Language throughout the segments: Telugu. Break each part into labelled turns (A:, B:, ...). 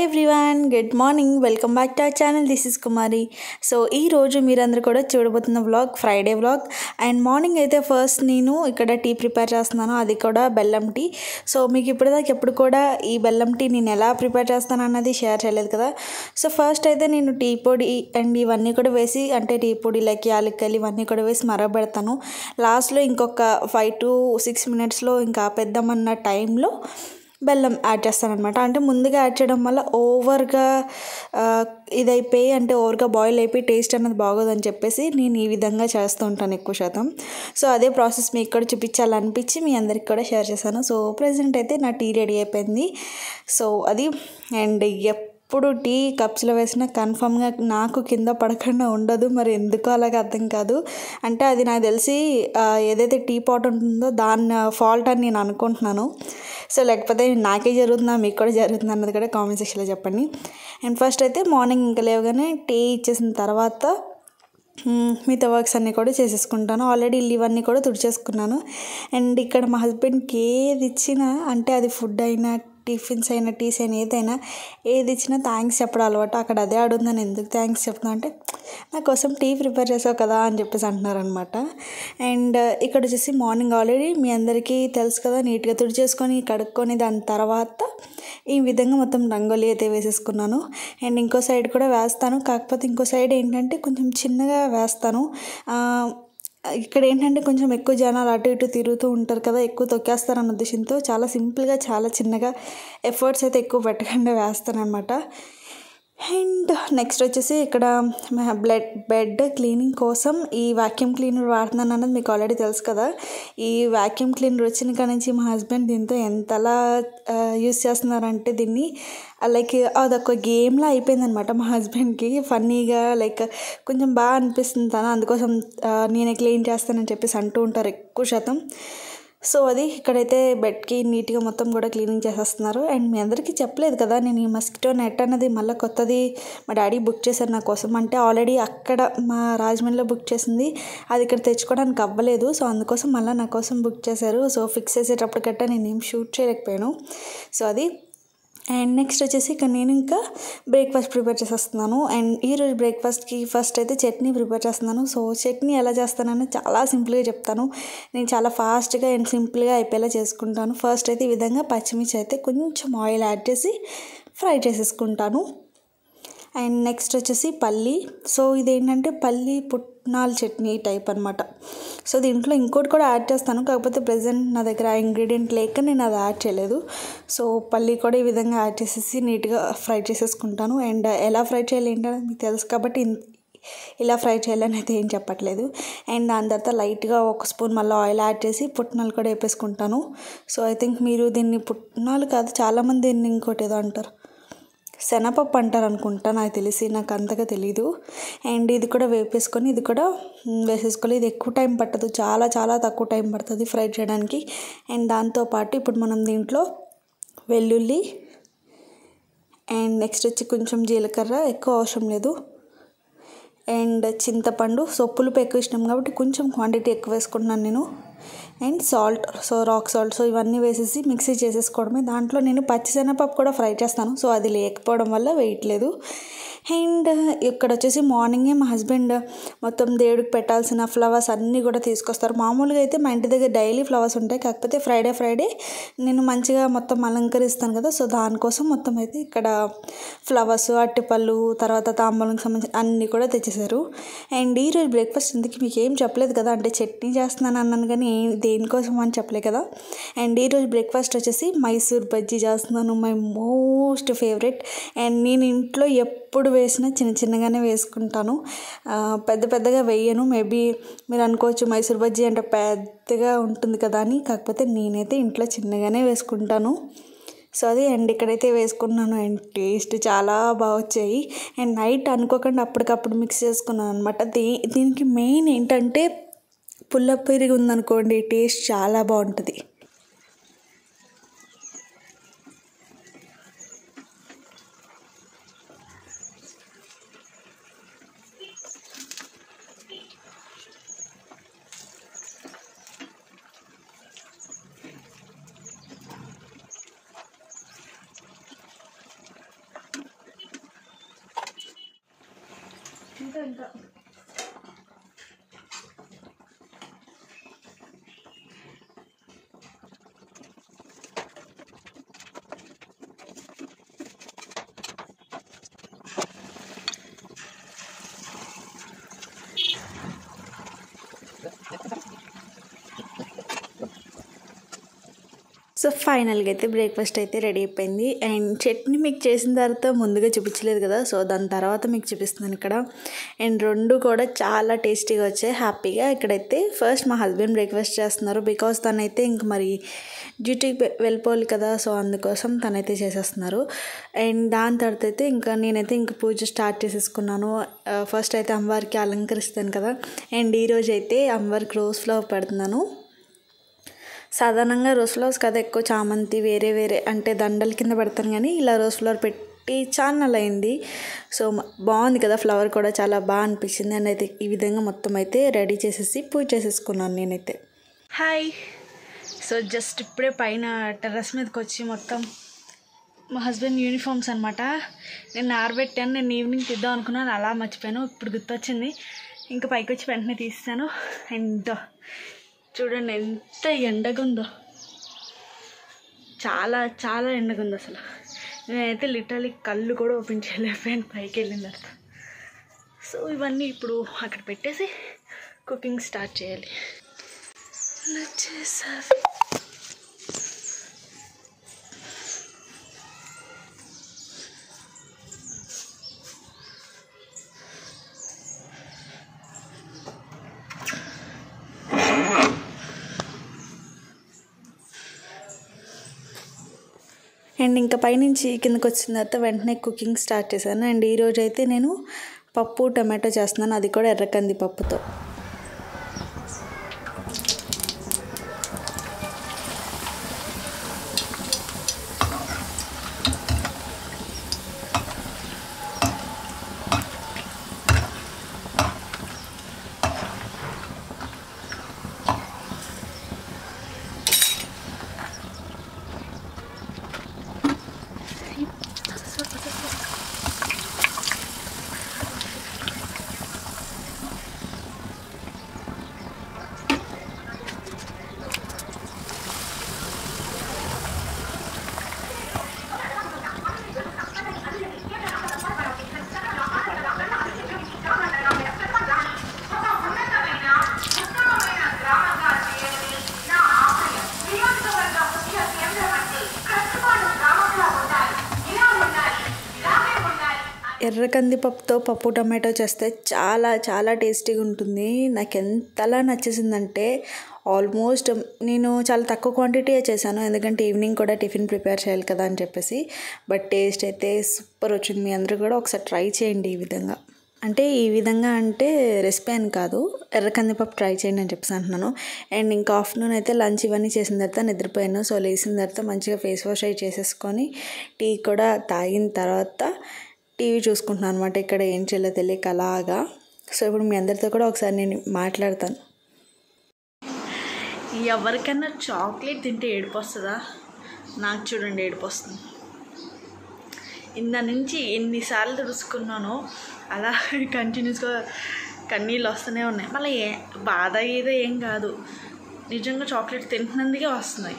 A: everyone good morning welcome back to our channel this is Kumari so ఈ రోజు మీరందరూ కూడా చూడబోతున్న vlog Friday vlog and morning అయితే ఫస్ట్ నేను ఇక్కడ టీ ప్రిపేర్ చేస్తున్నాను అది కూడా బెల్లం టీ సో మీకు ఇప్పటిదాకా ఎప్పుడు కూడా ఈ బెల్లం టీ నేను ఎలా ప్రిపేర్ చేస్తాను అన్నది షేర్ చేయలేదు కదా సో ఫస్ట్ అయితే నేను టీ పొడి అండ్ ఇవన్నీ కూడా వేసి అంటే టీ పొడి లైక్ యాలక్కలు ఇవన్నీ కూడా వేసి మరగబెడతాను లాస్ట్లో ఇంకొక ఫైవ్ టు సిక్స్ మినిట్స్లో ఇంకా పెద్దామన్న టైంలో బెల్లం యాడ్ చేస్తానమాట అంటే ముందుగా యాడ్ చేయడం వల్ల ఓవర్గా ఆ, ఇదైపోయి అంటే ఓవర్గా బాయిల్ అయిపోయి టేస్ట్ అనేది బాగోదని చెప్పేసి నేను ఈ విధంగా చేస్తూ ఉంటాను ఎక్కువ శాతం సో అదే ప్రాసెస్ మీకు కూడా చూపించాలనిపించి మీ అందరికి కూడా షేర్ చేశాను సో ప్రజెంట్ అయితే నా టీ రెడీ అయిపోయింది సో అది అండ్ ఎప్పుడు టీ కప్స్లో వేసినా కన్ఫామ్గా నాకు కింద పడకుండా ఉండదు మరి ఎందుకో అలాగ అర్థం కాదు అంటే అది నాకు తెలిసి ఆ, ఏదైతే టీ పాట్ ఉంటుందో దాని ఫాల్ట్ అని నేను అనుకుంటున్నాను సో లేకపోతే నాకే జరుగుతుందా మీకు కూడా జరుగుతుందా అన్నది కూడా కామెంట్ సెక్షన్లో చెప్పండి అండ్ ఫస్ట్ అయితే మార్నింగ్ ఇంకా లేవగానే టీ ఇచ్చేసిన తర్వాత మ్మ్, మిగతా వర్క్స్ అన్నీ కూడా చేసేసుకుంటాను ఆల్రెడీ ఇల్లు ఇవన్నీ కూడా తుడిచేసుకున్నాను అండ్ ఇక్కడ మా హస్బెండ్కి ఏది ఇచ్చినా అంటే అది ఫుడ్ అయినా టిఫిన్స్ అయినా టీస్ అయినా ఏదైనా ఏది ఇచ్చినా థ్యాంక్స్ చెప్పడం అలవాటు అక్కడ అదే అడుగుతున్నాను ఎందుకు థ్యాంక్స్ చెప్తున్నా అంటే నా కోసం టీ ప్రిపేర్ చేసావు కదా అని చెప్పేసి అంటున్నారనమాట అండ్ ఇక్కడ వచ్చేసి మార్నింగ్ ఆల్రెడీ మీ అందరికీ తెలుసు కదా నీట్గా తుడిచేసుకొని కడుక్కొని దాని తర్వాత ఈ విధంగా మొత్తం రంగోలీ అయితే వేసేసుకున్నాను అండ్ ఇంకో సైడ్ కూడా వేస్తాను కాకపోతే ఇంకో సైడ్ ఏంటంటే కొంచెం చిన్నగా వేస్తాను ఆ, ఇక్కడ ఏంటంటే కొంచెం ఎక్కువ జనాలు అటు ఇటు తిరుగుతూ ఉంటారు కదా ఎక్కువ తొక్కేస్తారు అన్న ఉద్దేశంతో చాలా సింపుల్గా చాలా చిన్నగా ఎఫర్ట్స్ అయితే ఎక్కువ పెట్టకుండా వేస్తాను అనమాట అండ్ నెక్స్ట్ వచ్చేసి ఇక్కడ బ్లడ్ బెడ్ క్లీనింగ్ కోసం ఈ వాక్యూమ్ క్లీనర్ వాడుతున్నాను అన్నది మీకు ఆల్రెడీ తెలుసు కదా ఈ వాక్యూమ్ క్లీనర్ వచ్చిన కాడ నుంచి మా హస్బెండ్ దీంతో ఎంతలా యూస్ చేస్తున్నారంటే దీన్ని లైక్ అదొక గేమ్లా అయిపోయిందనమాట మా హస్బెండ్కి ఫన్నీగా లైక్ కొంచెం బాగా అనిపిస్తుంది తను అందుకోసం ఆ, నేనే క్లీన్ చేస్తానని చెప్పేసి అంటూ ఉంటారు ఎక్కువ శాతం సో అది ఇక్కడైతే బెడ్కి నీట్గా మొత్తం కూడా క్లీనింగ్ చేసేస్తున్నారు అండ్ మీ అందరికీ చెప్పలేదు కదా నేను ఈ మస్కిటో నెట్ అన్నది మళ్ళీ కొత్తది మా డాడీ బుక్ చేశారు నా కోసం అంటే ఆల్రెడీ అక్కడ మా రాజమండ్రిలో బుక్ చేసింది అది ఇక్కడ తెచ్చుకోవడానికి అవ్వలేదు సో అందుకోసం మళ్ళీ నా కోసం బుక్ చేశారు సో ఫిక్స్ చేసేటప్పుడు గట్టా నేను ఏం షూట్ చేయలేకపోయాను సో అది అండ్ నెక్స్ట్ వచ్చేసి ఇక్కడ నేను ఇంకా బ్రేక్ఫాస్ట్ ప్రిపేర్ చేసేస్తున్నాను అండ్ ఈరోజు బ్రేక్ఫాస్ట్కి ఫస్ట్ అయితే చట్నీ ప్రిపేర్ చేస్తున్నాను సో చట్నీ ఎలా చేస్తానని చాలా సింపుల్గా చెప్తాను నేను చాలా ఫాస్ట్గా అండ్ సింపుల్గా అయిపోయేలా చేసుకుంటాను ఫస్ట్ అయితే ఈ విధంగా పచ్చిమిర్చి అయితే కొంచెం ఆయిల్ యాడ్ చేసి ఫ్రై చేసేసుకుంటాను అండ్ నెక్స్ట్ వచ్చేసి పల్లి సో ఇదేంటంటే పల్లి పుట్నాల చట్నీ టైప్ అనమాట సో దీంట్లో ఇంకోటి కూడా యాడ్ చేస్తాను కాకపోతే ప్రజెంట్ నా దగ్గర ఆ ఇంగ్రీడియంట్ లేక నేను అది యాడ్ చేయలేదు సో పల్లి కూడా ఈ విధంగా యాడ్ చేసేసి నీట్గా ఫ్రై చేసేసుకుంటాను అండ్ ఎలా ఫ్రై చేయాలి ఏంటనేది మీకు తెలుసు కాబట్టి ఇన్- ఇలా ఫ్రై చేయాలని అయితే ఏం చెప్పట్లేదు అండ్ దాని తర్వాత లైట్గా ఒక స్పూన్ మళ్ళీ ఆయిల్ యాడ్ చేసి పుట్నాలు కూడా వేపేసుకుంటాను సో ఐ థింక్ మీరు దీన్ని పుట్నాలు కాదు చాలామంది దీన్ని ఇంకోటి ఏదో అంటారు శనగపప్పు అంటారు అనుకుంటా నాకు తెలిసి నాకు అంతగా తెలీదు అండ్ ఇది కూడా వేపేసుకొని ఇది కూడా మ్, వేసేసుకోవాలి ఇది ఎక్కువ టైం పట్టదు చాలా చాలా తక్కువ టైం పడుతుంది ఫ్రై చేయడానికి అండ్ దాంతోపాటు ఇప్పుడు మనం దీంట్లో వెల్లుల్లి అండ్ నెక్స్ట్ వచ్చి కొంచెం జీలకర్ర ఎక్కువ అవసరం లేదు అండ్ చింతపండు సో పులుపు ఎక్కువ ఇష్టం కాబట్టి కొంచెం క్వాంటిటీ ఎక్కువ వేసుకుంటున్నాను నేను and salt so rock salt so ఇవన్నీ వేసేసి మిక్సీ చేసేసుకోవడమే దాంట్లో నేను పచ్చిశనగపప్పు కూడా ఫ్రై చేస్తాను సో అది లేకపోవడం వల్ల వేయట్లేదు అండ్ ఇక్కడ వచ్చేసి మార్నింగే మా హస్బెండ్ మొత్తం దేవుడికి పెట్టాల్సిన ఫ్లవర్స్ అన్నీ కూడా తీసుకొస్తారు మామూలుగా అయితే మా ఇంటి దగ్గర డైలీ ఫ్లవర్స్ ఉంటాయి కాకపోతే ఫ్రైడే ఫ్రైడే నేను మంచిగా మొత్తం అలంకరిస్తాను కదా సో దానికోసం మొత్తం అయితే ఇక్కడ ఫ్లవర్స్ అట్టిపళ్ళు తర్వాత తాంబూలంకి సంబంధించిన అన్నీ కూడా తెచ్చేసారు అండ్ ఈరోజు బ్రేక్ఫాస్ట్ ఇందుకు మీకు ఏం చెప్పలేదు కదా అంటే చట్నీ చేస్తున్నాను అన్నాను కానీ ఏం దేనికోసం అని చెప్పలేదు కదా అండ్ ఈరోజు బ్రేక్ఫాస్ట్ వచ్చేసి మైసూర్ బజ్జీ చేస్తున్నాను మై మోస్ట్ ఫేవరెట్ అండ్ నేను ఇంట్లో ఎప్పుడు వేసినా చిన్న చిన్నగానే వేసుకుంటాను ఆ, పెద్ద పెద్దగా వేయను మేబీ మీరు అనుకోవచ్చు మైసూర్ బజ్జీ అంటే పెద్దగా ఉంటుంది కదా అని కాకపోతే నేనైతే ఇంట్లో చిన్నగానే వేసుకుంటాను సో అది అండ్ ఇక్కడైతే వేసుకున్నాను అండ్ టేస్ట్ చాలా బాగా వచ్చాయి అండ్ నైట్ అనుకోకుండా అప్పటికప్పుడు మిక్స్ చేసుకున్నాను అనమాట దీ దీనికి మెయిన్ ఏంటంటే పుల్ల పెరిగి ఉందనుకోండి టేస్ట్ చాలా బాగుంటుంది ఇంకా సో ఫైనల్గా అయితే బ్రేక్ఫాస్ట్ అయితే రెడీ అయిపోయింది అండ్ చట్నీ మీకు చేసిన తర్వాత ముందుగా చూపించలేదు కదా సో దాని తర్వాత మీకు చూపిస్తున్నాను ఇక్కడ అండ్ రెండు కూడా చాలా టేస్టీగా వచ్చాయి హ్యాపీగా ఇక్కడైతే ఫస్ట్ మా హస్బెండ్ బ్రేక్ఫాస్ట్ చేస్తున్నారు బికాస్ తనైతే ఇంక మరి డ్యూటీకి వె- వెళ్ళిపోవాలి కదా సో అందుకోసం తనైతే చేసేస్తున్నారు అండ్ దాని తర్వాత అయితే ఇంకా నేనైతే ఇంక పూజ స్టార్ట్ చేసేసుకున్నాను ఫస్ట్ అయితే అమ్మవారికి అలంకరిస్తాను కదా అండ్ ఈరోజు అయితే అమ్మవారికి రోజ్ ఫ్లవర్ పెడుతున్నాను సాధారణంగా రోజ్ ఫ్లవర్స్ కదా ఎక్కువ చామంతి వేరే వేరే అంటే దండల కింద పెడతాను కానీ ఇలా రోజ్ ఫ్లవర్ పెట్టి చాలా అయింది సో మ- బాగుంది కదా ఫ్లవర్ కూడా చాలా బాగా అనిపించింది అండ్ అయితే ఈ విధంగా మొత్తం అయితే రెడీ చేసేసి పూజ చేసేసుకున్నాను నేనైతే హాయ్ సో జస్ట్ ఇప్పుడే పైన టెర్రస్ మీదకి వచ్చి మొత్తం మా హస్బెండ్ యూనిఫామ్స్ అనమాట నేను ఆరబెట్టాను నేను ఈవినింగ్ తీద్దాం అనుకున్నాను అలా మర్చిపోయాను ఇప్పుడు గుర్తొచ్చింది ఇంకా పైకి వచ్చి వెంటనే తీస్తాను అండ్ చూడండి ఎంత ఎండగా ఉందో చాలా చాలా ఎండగా ఉంది అసలు నేనైతే లిటరలీ కళ్ళు కూడా ఓపెన్ చేయలేకపోయాను పైకి వెళ్ళిన తర్వాత సో ఇవన్నీ ఇప్పుడు అక్కడ పెట్టేసి కుకింగ్ స్టార్ట్ చేయాలి నచ్చేసావి అండ్ ఇంకా పైనుంచి కిందకి వచ్చిన తర్వాత వెంటనే కుకింగ్ స్టార్ట్ చేశాను అండ్ ఈరోజు అయితే నేను పప్పు టమాటో చేస్తున్నాను అది కూడా ఎర్రకంది పప్పుతో ఎర్ర కందిపప్పుతో పప్పు టమాటో చేస్తే చాలా చాలా టేస్టీగా ఉంటుంది నాకు ఎంతలా నచ్చేసిందంటే ఆల్మోస్ట్ నేను చాలా తక్కువ క్వాంటిటీ చేశాను ఎందుకంటే ఈవినింగ్ కూడా టిఫిన్ ప్రిపేర్ చేయాలి కదా అని చెప్పేసి బట్ టేస్ట్ అయితే సూపర్ వచ్చింది మీ అందరూ కూడా ఒకసారి ట్రై చేయండి ఈ విధంగా అంటే ఈ విధంగా అంటే రెసిపీ అని కాదు ఎర్ర కందిపప్పు ట్రై చేయండి అని చెప్పేసి అంటున్నాను అండ్ ఇంకా ఆఫ్టర్నూన్ అయితే లంచ్ ఇవన్నీ చేసిన తర్వాత నిద్రపోయాను సో లేచిన తర్వాత మంచిగా ఫేస్ వాష్ అయి చేసేసుకొని టీ కూడా తాగిన తర్వాత టీవీ చూసుకుంటున్నాను అనమాట ఇక్కడ ఏం చేయాలో తెలియక అలాగా సో ఇప్పుడు మీ అందరితో కూడా ఒకసారి నేను మాట్లాడతాను ఎవరికైనా చాక్లెట్ తింటే ఏడుపు వస్తుందా నాకు చూడండి ఏడుపు వస్తుంది ఇందా నుంచి ఎన్నిసార్లు తుడుచుకున్నానో అలా కంటిన్యూస్గా కన్నీళ్ళు వస్తూనే ఉన్నాయి మళ్ళీ ఏ బాధ ఏదో ఏం కాదు నిజంగా చాక్లెట్ తింటున్నందుకే వస్తున్నాయి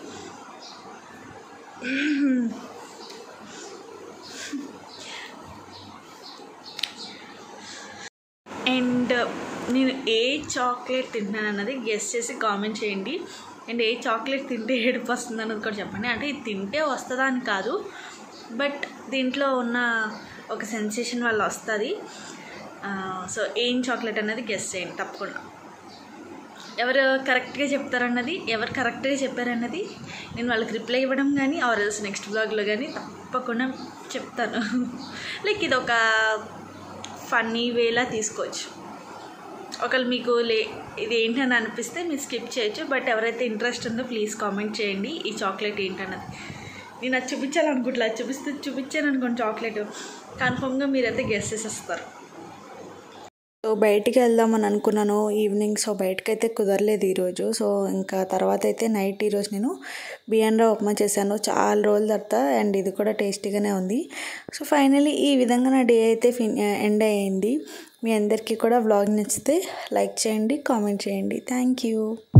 A: అండ్ నేను ఏ చాక్లెట్ తింటున్నాను అన్నది గెస్ చేసి కామెంట్ చేయండి అండ్ ఏ చాక్లెట్ తింటే ఏడుపు వస్తుంది అన్నది కూడా చెప్పండి అంటే ఇది తింటే వస్తుందా అని కాదు బట్ దీంట్లో ఉన్న ఒక సెన్సేషన్ వల్ల వస్తుంది సో ఏం చాక్లెట్ అనేది గెస్ చేయండి తప్పకుండా ఎవరు కరెక్ట్గా చెప్తారన్నది ఎవరు కరెక్ట్గా చెప్పారన్నది నేను వాళ్ళకి రిప్లై ఇవ్వడం కానీ ఆర్ ఎల్స్ నెక్స్ట్ బ్లాగ్లో కానీ తప్పకుండా చెప్తాను లైక్ ఇది ఒక ఫన్నీ వేలా తీసుకోవచ్చు ఒకవేళ మీకు లే ఇది ఏంటని అనిపిస్తే మీరు స్కిప్ చేయొచ్చు బట్ ఎవరైతే ఇంట్రెస్ట్ ఉందో ప్లీజ్ కామెంట్ చేయండి ఈ చాక్లెట్ ఏంటన్నది నేను అది చూపించాలనుకుంటున్నా అది చూపిస్తే చూపించాను అనుకోండి చాక్లెట్ కన్ఫామ్గా మీరైతే గెస్ చేసేస్తారు సో బయటికి వెళ్దామని అనుకున్నాను ఈవినింగ్ సో బయటకు అయితే కుదరలేదు ఈరోజు సో ఇంకా తర్వాత అయితే నైట్ ఈరోజు నేను బియ్యంలో ఉప్మా చేశాను చాలా రోజుల తర్వాత అండ్ ఇది కూడా టేస్టీగానే ఉంది సో ఫైనలీ ఈ విధంగా నా డే అయితే ఫిన్ ఎండ్ అయ్యింది మీ అందరికీ కూడా వ్లాగ్ నచ్చితే లైక్ చేయండి కామెంట్ చేయండి థ్యాంక్ యూ